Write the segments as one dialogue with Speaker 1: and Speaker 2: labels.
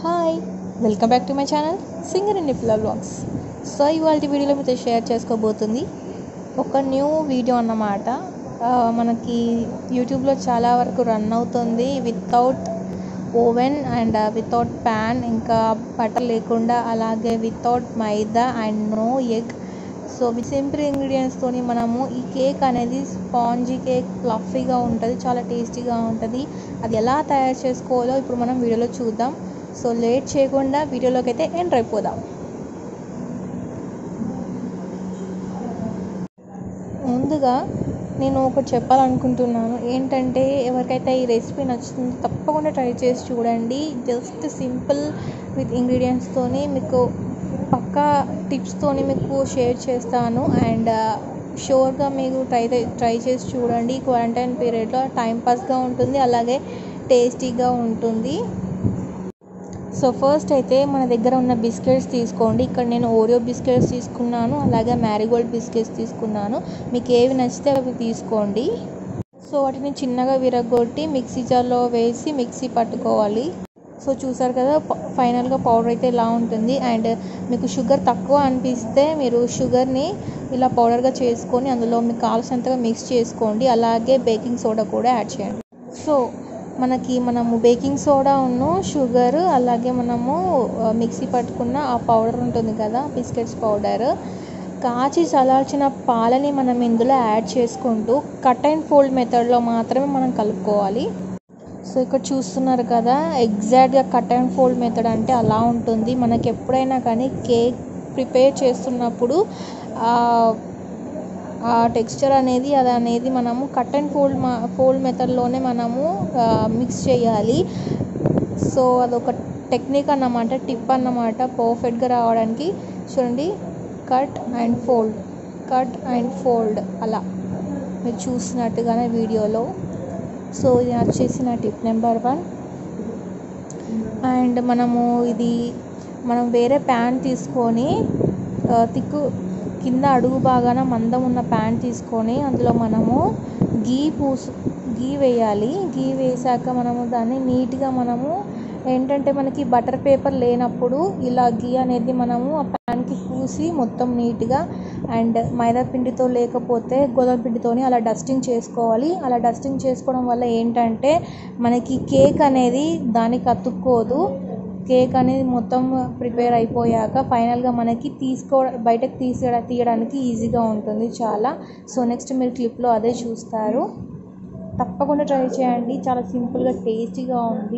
Speaker 1: hi welcome back to my channel singer ఇండి పిల్లల blogs so ఇవాళ వీడియోలో మీతో షేర్ చేసుకోబోతుంది ఒక న్యూ వీడియో అన్నమాట ఆ, మనకి యూట్యూబ్లో చాలా వరకు రన్ అవుతుంది without oven and without pan ఇంకా బటర్ లేకుండా అలాగే without maida and no egg so simple ఇంగ్రీడియంట్స్తోని మనము ఈ కేక్ అనేది స్పాంజీ కేక్ ఫ్లఫీగా ఉంటుంది చాలా టేస్టీగా ఉంటుంది అది ఎలా తయారు చేసుకోవాలో ఇప్పుడు మనం వీడియోలో చూద్దాం సో లేట్ చేయకుండా వీడియోలోకి అయితే ఎంటర్ అయిపోదాం ముందుగా నేను ఒకటి చెప్పాలనుకుంటున్నాను ఏంటంటే ఎవరికైతే ఈ రెసిపీ నచ్చుతుందో తప్పకుండా ట్రై చేసి చూడండి జస్ట్ సింపుల్ విత్ ఇంగ్రీడియంట్స్తోని మీకు పక్కా టిప్స్తోని మీకు షేర్ చేస్తాను అండ్ షూర్గా మీకు ట్రై ట్రై చేసి చూడండి క్వారంటైన్ పీరియడ్లో టైంపాస్గా ఉంటుంది అలాగే టేస్టీగా ఉంటుంది సో ఫస్ట్ అయితే మన దగ్గర ఉన్న బిస్కెట్స్ తీసుకోండి ఇక్కడ నేను ఓరియో బిస్కెట్స్ తీసుకున్నాను అలాగే మ్యారీగోల్డ్ బిస్కెట్స్ తీసుకున్నాను మీకు ఏవి నచ్చితే అవి తీసుకోండి సో వాటిని చిన్నగా విరగొట్టి మిక్సీ జార్లో వేసి మిక్సీ పట్టుకోవాలి సో చూసారు కదా ఫైనల్గా పౌడర్ అయితే ఇలా ఉంటుంది అండ్ మీకు షుగర్ తక్కువ అనిపిస్తే మీరు షుగర్ని ఇలా పౌడర్గా చేసుకొని అందులో మీకు కావాల్సినంతగా మిక్స్ చేసుకోండి అలాగే బేకింగ్ సోడా కూడా యాడ్ చేయండి సో మనకి మనము బేకింగ్ సోడా ఉన్ను షుగర్ అలాగే మనము ఆ, మిక్సీ పట్టుకున్న ఆ పౌడర్ ఉంటుంది కదా బిస్కెట్స్ పౌడర్ కాచి చల్లార్చిన పాలని మనం ఇందులో యాడ్ చేసుకుంటూ కట్ అండ్ ఫోల్డ్ మెథడ్లో మాత్రమే మనం కలుపుకోవాలి సో ఇక్కడ చూస్తున్నారు కదా ఎగ్జాక్ట్గా కట్ అండ్ ఫోల్డ్ మెథడ్ అంటే అలా ఉంటుంది మనకి ఎప్పుడైనా కానీ కేక్ ప్రిపేర్ చేస్తున్నప్పుడు ఆ, ఆ టెక్స్చర్ అనేది అది అనేది మనము కట్ అండ్ ఫోల్డ్ మా ఫోల్డ్ మెథడ్లోనే మనము మిక్స్ చేయాలి సో అదొక టెక్నిక్ అన్నమాట టిప్ అన్నమాట పర్ఫెక్ట్గా రావడానికి చూడండి cut and fold cut and fold అలా మీరు చూసినట్టుగానే వీడియోలో సో ఇది వచ్చేసి నా టిప్ నెంబర్ వన్ అండ్ మనము ఇది మనం వేరే ప్యాన్ తీసుకొని ఆ, తిక్కు కింద అడుగు బాగాన మందం ఉన్న ప్యాన్ తీసుకొని అందులో మనము గీ పూసు గీ వేయాలి గీ వేసాక మనము దాన్ని నీట్గా మనము ఏంటంటే మనకి బటర్ పేపర్ లేనప్పుడు ఇలా గీ అనేది మనము ఆ ప్యాన్కి పూసి మొత్తం నీట్గా అండ్ మైదా పిండితో లేకపోతే గోధుమ పిండితోని అలా డస్టింగ్ చేసుకోవాలి అలా డస్టింగ్ చేసుకోవడం వల్ల ఏంటంటే మనకి కేక్ అనేది దానికి అతుక్కోదు కేక్ అనేది మొత్తం ప్రిపేర్ అయిపోయాక ఫైనల్గా మనకి తీసుకో బయటకు తీసే తీయడానికి ఈజీగా ఉంటుంది చాలా సో నెక్స్ట్ మీరు క్లిప్లో అదే చూస్తారు తప్పకుండా ట్రై చేయండి చాలా సింపుల్గా టేస్టీగా ఉంది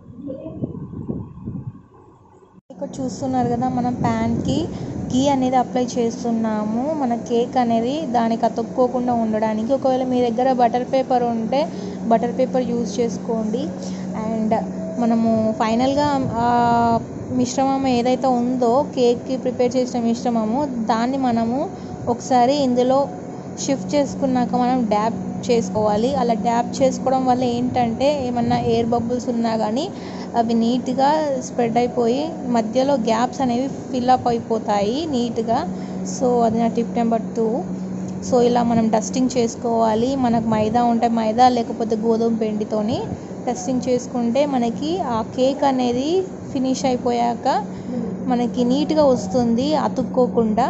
Speaker 1: ఇక్కడ చూస్తున్నారు కదా మనం ప్యాన్కి గీ అనేది అప్లై చేస్తున్నాము మన కేక్ అనేది దానికి అతుక్కోకుండా ఉండడానికి ఒకవేళ మీ దగ్గర బటర్ పేపర్ ఉంటే బటర్ పేపర్ యూజ్ చేసుకోండి అండ్ మనము ఫైనల్గా ఆ మిశ్రమం ఏదైతే ఉందో కేక్కి ప్రిపేర్ చేసిన మిశ్రమము దాన్ని మనము ఒకసారి ఇందులో షిఫ్ట్ చేసుకున్నాక మనం డ్యాప్ చేసుకోవాలి అలా డ్యాప్ చేసుకోవడం వల్ల ఏంటంటే ఏమన్నా ఎయిర్ బబుల్స్ ఉన్నా కానీ అవి నీట్గా స్ప్రెడ్ అయిపోయి మధ్యలో గ్యాప్స్ అనేవి ఫిల్అప్ అయిపోతాయి నీట్గా సో అది నా టిప్ నెంబర్ టూ సో ఇలా మనం డస్టింగ్ చేసుకోవాలి మనకు మైదా ఉంటే మైదా లేకపోతే గోధుమ పిండితోని డస్టింగ్ చేసుకుంటే మనకి ఆ కేక్ అనేది ఫినిష్ అయిపోయాక మనకి నీట్గా వస్తుంది అతుక్కోకుండా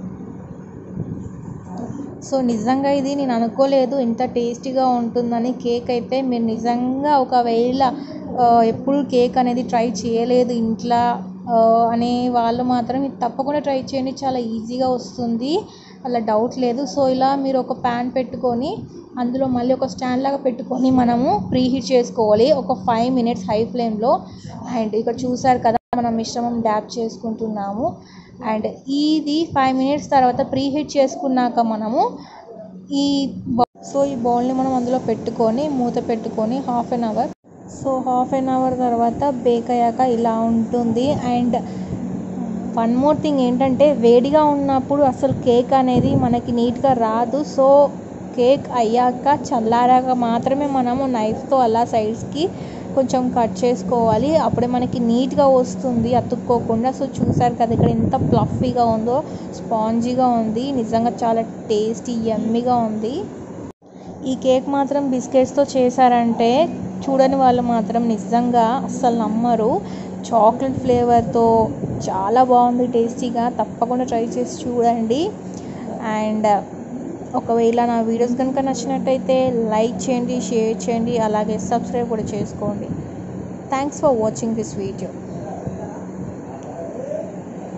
Speaker 1: సో నిజంగా ఇది నేను అనుకోలేదు ఇంత టేస్టీగా ఉంటుందని కేక్ అయితే మీరు నిజంగా ఒకవేళ ఆ, ఎప్పుడు కేక్ అనేది ట్రై చేయలేదు ఇంట్లో ఆ, అనే వాళ్ళు మాత్రం ఇది తప్పకుండా ట్రై చేయండి చాలా ఈజీగా వస్తుంది అలా డౌట్ లేదు సో ఇలా మీరు ఒక ప్యాన్ పెట్టుకొని అందులో మళ్ళీ ఒక స్టాండ్ లాగా పెట్టుకొని మనము ప్రీ హీట్ చేసుకోవాలి ఒక ఫైవ్ మినిట్స్ హై ఫ్లేమ్లో అండ్ ఇక్కడ చూసారు కదా మనం మిశ్రమం డ్యాప్ చేసుకుంటున్నాము అండ్ ఇది ఫైవ్ మినిట్స్ తర్వాత ప్రీ హీట్ చేసుకున్నాక మనము ఈ బౌ సో ఈ బౌల్ని మనం అందులో పెట్టుకొని మూత పెట్టుకొని half an hour so half an hour తర్వాత బేక్ అయ్యాక ఇలా ఉంటుంది అండ్ వన్ మోర్ థింగ్ ఏంటంటే వేడిగా ఉన్నప్పుడు అసలు కేక్ అనేది మనకి నీట్గా రాదు సో కేక్ అయ్యాక చల్లారాక మాత్రమే మనము నైఫ్తో అలా సైడ్స్కి కొంచెం కట్ చేసుకోవాలి అప్పుడే మనకి నీట్గా వస్తుంది అతుక్కోకుండా సో చూసారు కదా ఇక్కడ ఎంత ప్లఫీగా ఉందో స్పాంజీగా ఉంది నిజంగా చాలా టేస్టీ యమ్మీగా ఉంది ఈ కేక్ మాత్రం బిస్కెట్స్తో చేశారంటే చూడని వాళ్ళు మాత్రం నిజంగా అస్సలు నమ్మరు చాక్లెట్ ఫ్లేవర్తో చాలా బాగుంది టేస్టీగా తప్పకుండా ట్రై చేసి చూడండి అండ్ ఒకవేళ నా వీడియోస్ కనుక నచ్చినట్టయితే లైక్ చేయండి షేర్ చేయండి అలాగే సబ్స్క్రైబ్ కూడా చేసుకోండి thanks for watching this video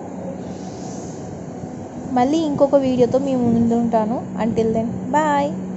Speaker 1: మళ్ళీ ఇంకొక వీడియోతో మీ ముందు ఉంటాను అంటిల్ దెన్ బాయ్